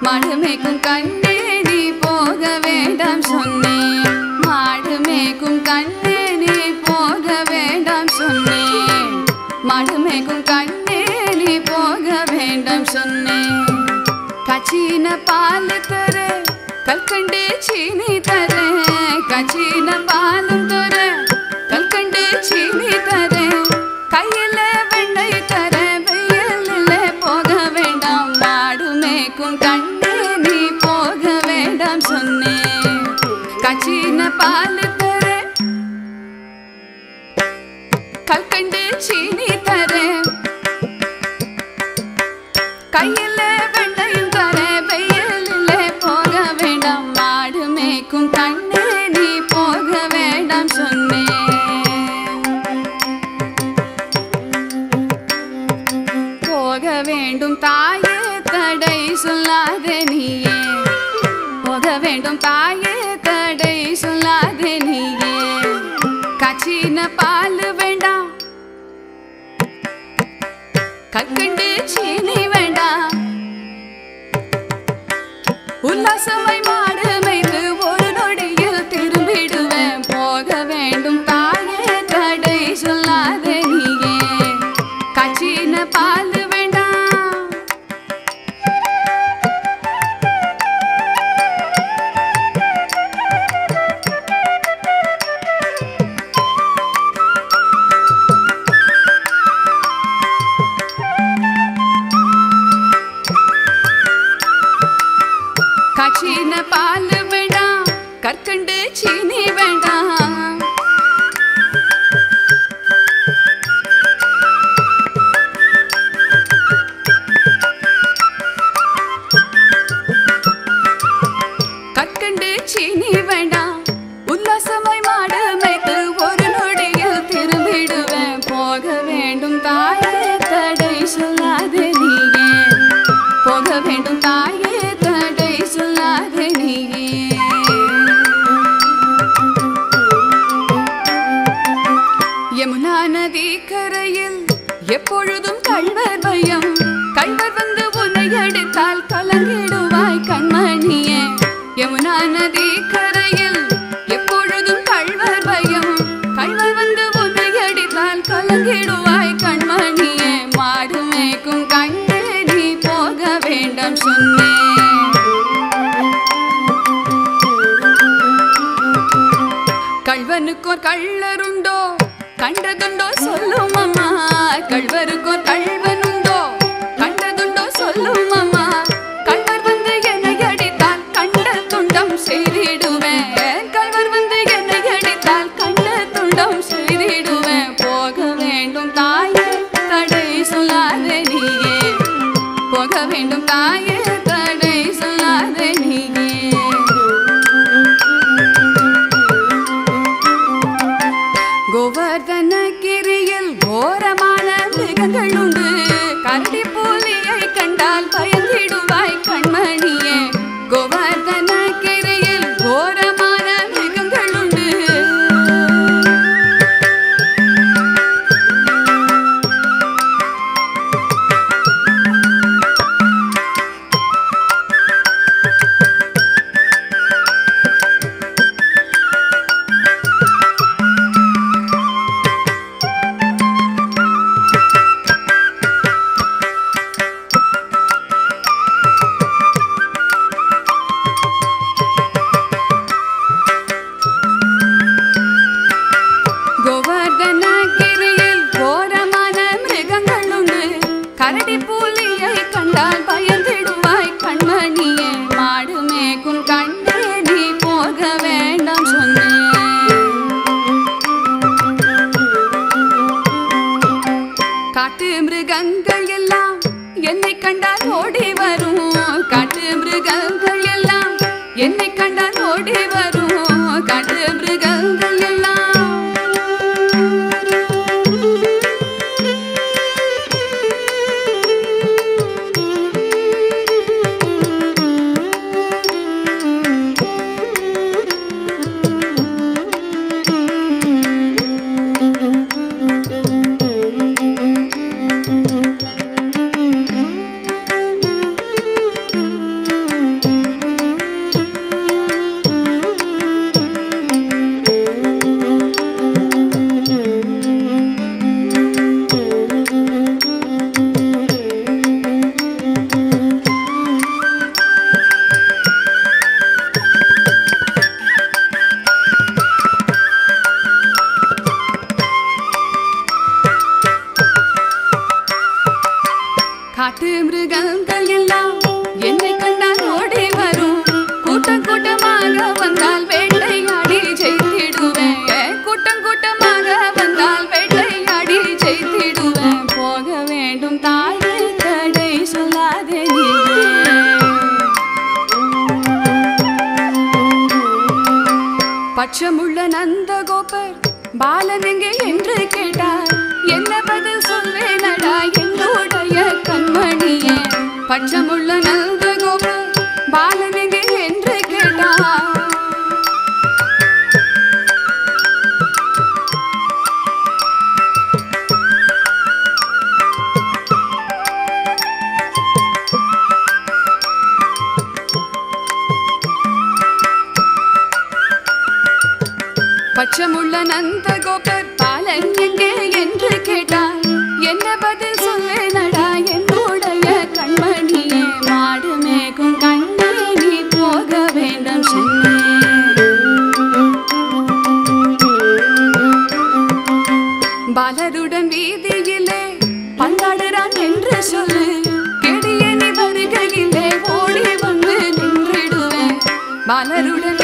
மாடு மேய்க்கும் கண்ணே நீ போக வேண்டாம் சொன்னேன் மாடு மேய்க்கும் கண்ணே நீ போக வேண்டாம் சொன்னேன் மாடு மேய்க்கும் கண்ணே நீ போக வேண்டாம் சொன்னேன் கச்சின பால் தர கல்கண்டு சீனி தர கச்சின பாலும் தர கல்கண்டு சீனி தர கையில வெண்ணெய் தர வெயிலில் போக வேண்டாம் மாடு மேய்க்கும் கண்ணே நீ போக வேண்டாம் சொன்னேன் கச்சின பால் தர கல்கண்டு சீனி தர கையில வெண்ணையும் தர வெயிலில் போக வேண்டாம் மாடு மேய்க்கும் கண்ணே நீ போக வேண்டாம் சொன்னேன் போக வேண்டும் தாயே தடை சொல்லாதே நீயே போக வேண்டும் தாயே தடை சொல்லாதே நீயே கச்சின பால் வேண்டாம் கற்கண்டு சீனி வேண்டாம் உல்லாசமாய் மாடு மேய்த்து ஒரு நொடியில் திரும்பிடுவேன் போக வேண்டும் தாயே தடை சொல்லாதே நீயே கச்சின பால் வேண்டாம் கச்சின பால் வேண்டாம் கற்கண்டு சீனி வேண்டாம் கற்கண்டு சீனி வேண்டாம் உல்லாசமாய் மாடு மேய்த்து ஒரு நொடியில் திரும்பிடுவேன் போக வேண்டும் தாயே தடை சொல்லாதே நீயே போக வேண்டும் தாயே தடை சொல்லாதே நீயே யமுனா நதி கரையில் எப்பொழுதும் கள்வர் பயம் கள்வர் வந்து உன்னை அடித்தால் கலங்கிடுவாய் கண்மணியே யமுனா நதி கரையில் எப்பொழுதும் கள்வர் பயம் கள்வர் வந்து உன்னை அடித்தால் கலங்கிடுவாய் கண்மணியே மாடு மேய்க்கும் கண்ணே நீ போக வேண்டாம் சொன்னேன் கள்வனுக்கோர் கள்ளருண்டோ கண்டதுண்டோ சொல்லும் அம்மா கள்வருக்கோர் கள்வனுண்டோ கண்டதுண்டோ சொல்லும் அம்மா கள்வர் வந்து என்னை அடித்தால் கண்ட துண்டம் செய்திடுவேன் கள்வர் வந்து என்னை அடித்தால் கண்ட துண்டம் செய்திடுவேன் போக வேண்டும் தாயே தடை சொல்லாதே நீயே போக வேண்டும் தாயே தடை சொல்லாதே நீயே கோவர்தனகிரியில் கோரமான மிருகங்கள் உண்டு கரடி புலியை கண்டால் பயந்திடுவாய் கண்மணியே கோவர்தனகிரியில் கோரமான மிருகங்கள் உண்டு கோவர்தனகிரியில் கோரமான மிருகங்கள் உண்டு கரடி புலியை கண்டால் பயந்திடுவாய் கண்மணியே மாடு மேய்க்கும் கண்டே நீ போக வேண்டாம் சொன்னேன் காட்டு மிருகங்கள் எல்லாம் என்னை கண்டால் ஓடி வரும் காட்டு மிருகங்கள் எல்லாம் என்னை கண்டால் ஓடி வரும் காட்டு மிருகங்கள் எல்லாம் பச்சமுள்ள நந்தகோபர் பாலன் எங்கே என்று கேட்டார் என்ன பதில் சொல்வேனடா என்னுடைய கண்மணியே பச்சமுள்ள நந்தகோபர் பாலன் எங்கே என்று கேட்டார் பச்சமுள்ள நந்தகோபர் பாலன் எங்கே என்று கேட்டார் என்ன பதில் சொல்வேனடா என்னுடைய கண்மணியே மாடு மேகும் கண்ணே நீ போக வேண்டாம் சென்னே பாலருடன் வீதியிலே பந்தாடுறான் என்று சொல்லு கெடிய நீ வருகையிலே ஓடி வந்து நின்றிடுவேன் பாலருடன்